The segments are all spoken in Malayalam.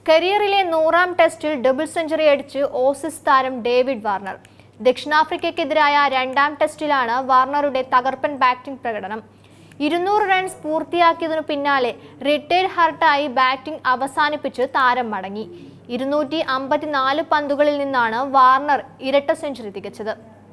കരിയറിലെ നൂറാം ടെസ്റ്റിൽ ഡബിൾ സെഞ്ചുറി അടിച്ച് ഓസീസ് താരം ഡേവിഡ് വാർണർ ദക്ഷിണാഫ്രിക്കയ്ക്കെതിരായ രണ്ടാം ടെസ്റ്റിലാണ് വാർണറുടെ തകർപ്പൻ ബാറ്റിംഗ് പ്രകടനം ഇരുന്നൂറ് റൺസ് പൂർത്തിയാക്കിയതിനു പിന്നാലെ റിട്ടയർഡ് ഹർട്ടായി ബാറ്റിംഗ് അവസാനിപ്പിച്ച് താരം മടങ്ങി ഇരുന്നൂറ്റി അമ്പത്തിനാല് പന്തുകളിൽ നിന്നാണ് വാർണർ ഇരട്ട സെഞ്ചുറി തികച്ചത്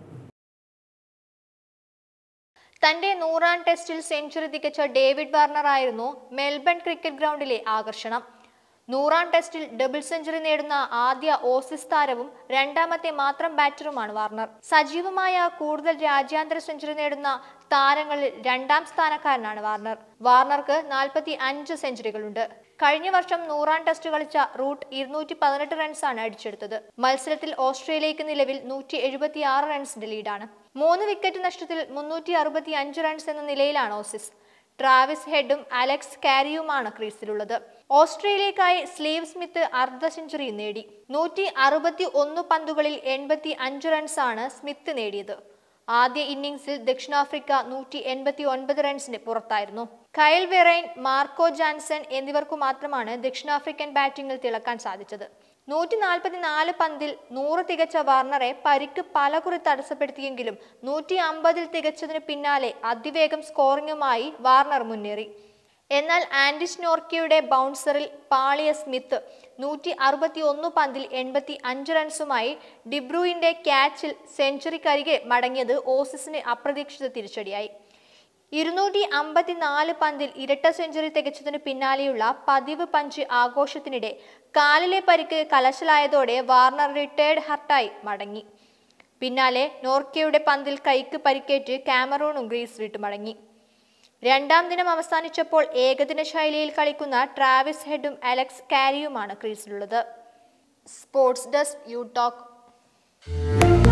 തന്റെ നൂറാം ടെസ്റ്റിൽ സെഞ്ചുറി തികച്ച ഡേവിഡ് വാർണർ ആയിരുന്നു മെൽബൺ ക്രിക്കറ്റ് ഗ്രൗണ്ടിലെ ആകർഷണം നൂറാം ടെസ്റ്റിൽ ഡബിൾ സെഞ്ചുറി നേടുന്ന ആദ്യ ഓസീസ് താരവും രണ്ടാമത്തെ മാത്രം ബാറ്ററുമാണ് വാർണർ സജീവമായ കൂടുതൽ രാജ്യാന്തര സെഞ്ചുറി നേടുന്ന താരങ്ങളിൽ രണ്ടാം സ്ഥാനക്കാരനാണ് വാർണർ വാർണർക്ക് നാൽപ്പത്തി അഞ്ച് സെഞ്ചുറികളുണ്ട് കഴിഞ്ഞ വർഷം നൂറാം ടെസ്റ്റ് കളിച്ച റൂട്ട് ഇരുന്നൂറ്റി പതിനെട്ട് റൺസാണ് അടിച്ചെടുത്തത് മത്സരത്തിൽ ഓസ്ട്രേലിയക്ക് നിലവിൽ നൂറ്റി എഴുപത്തി ആറ് റൺസിന്റെ ലീഡാണ് മൂന്ന് വിക്കറ്റ് നഷ്ടത്തിൽ മുന്നൂറ്റി അറുപത്തി അഞ്ച് റൺസ് എന്ന നിലയിലാണ് ഓസീസ് ട്രാവിസ് ഹെഡും അലക്സ് കാരിയുമാണ് ക്രീസിലുള്ളത് ഓസ്ട്രേലിയക്കായി സ്ലീവ് സ്മിത്ത് അർദ്ധ സെഞ്ചുറി നേടി നൂറ്റി അറുപത്തി ഒന്ന് പന്തുകളിൽ എൺപത്തി അഞ്ച് റൺസാണ് സ്മിത്ത് നേടിയത് ആദ്യ ഇന്നിംഗ്സിൽ ദക്ഷിണാഫ്രിക്ക നൂറ്റി എൺപത്തി ഒൻപത് റൺസിന് പുറത്തായിരുന്നു കയൽ വെറൈൻ മാർക്കോ ജാൻസൺ എന്നിവർക്കു മാത്രമാണ് ദക്ഷിണാഫ്രിക്കൻ ബാറ്റിംഗിൽ തിളക്കാൻ സാധിച്ചത് നൂറ്റി നാൽപ്പത്തി നാല് പന്തിൽ നൂറ് തികച്ച വാർണറെ പരിക്ക് പലകുറി തടസ്സപ്പെടുത്തിയെങ്കിലും നൂറ്റി അമ്പതിൽ തികച്ചതിന് പിന്നാലെ അതിവേഗം സ്കോറിംഗുമായി വാർണർ മുന്നേറി എന്നാൽ ആൻഡിസ് നോർക്കിയുടെ ബൗൺസറിൽ പാളിയ സ്മിത്ത് നൂറ്റി അറുപത്തി ഒന്ന് പന്തിൽ എൺപത്തി അഞ്ച് റൺസുമായി ഡിബ്രൂയിന്റെ ക്യാച്ചിൽ സെഞ്ചുറിക്കരികെ മടങ്ങിയത് ഓസീസിന് അപ്രതീക്ഷിത തിരിച്ചടിയായി ഇരുന്നൂറ്റി അമ്പത്തിനാല് പന്തിൽ ഇരട്ട സെഞ്ചുറി തികച്ചതിന് പിന്നാലെയുള്ള പതിവ് പഞ്ച് ആഘോഷത്തിനിടെ കാലിലെ പരിക്ക് കലശലായതോടെ വാർണർ റിട്ടയർഡ് ഹർട്ടായി മടങ്ങി പിന്നാലെ നോർക്കയുടെ പന്തിൽ കൈക്ക് പരിക്കേറ്റ് കാമറൂണും ഗ്രീസ് വിട്ടു മടങ്ങി രണ്ടാം ദിനം അവസാനിച്ചപ്പോൾ ഏകദിന ശൈലിയിൽ കളിക്കുന്ന ട്രാവിസ് ഹെഡും അലക്സ് കാരിയുമാണ് ക്രീസിലുള്ളത് സ്പോർട്സ് ഡെസ്ക് യു ടോക്ക്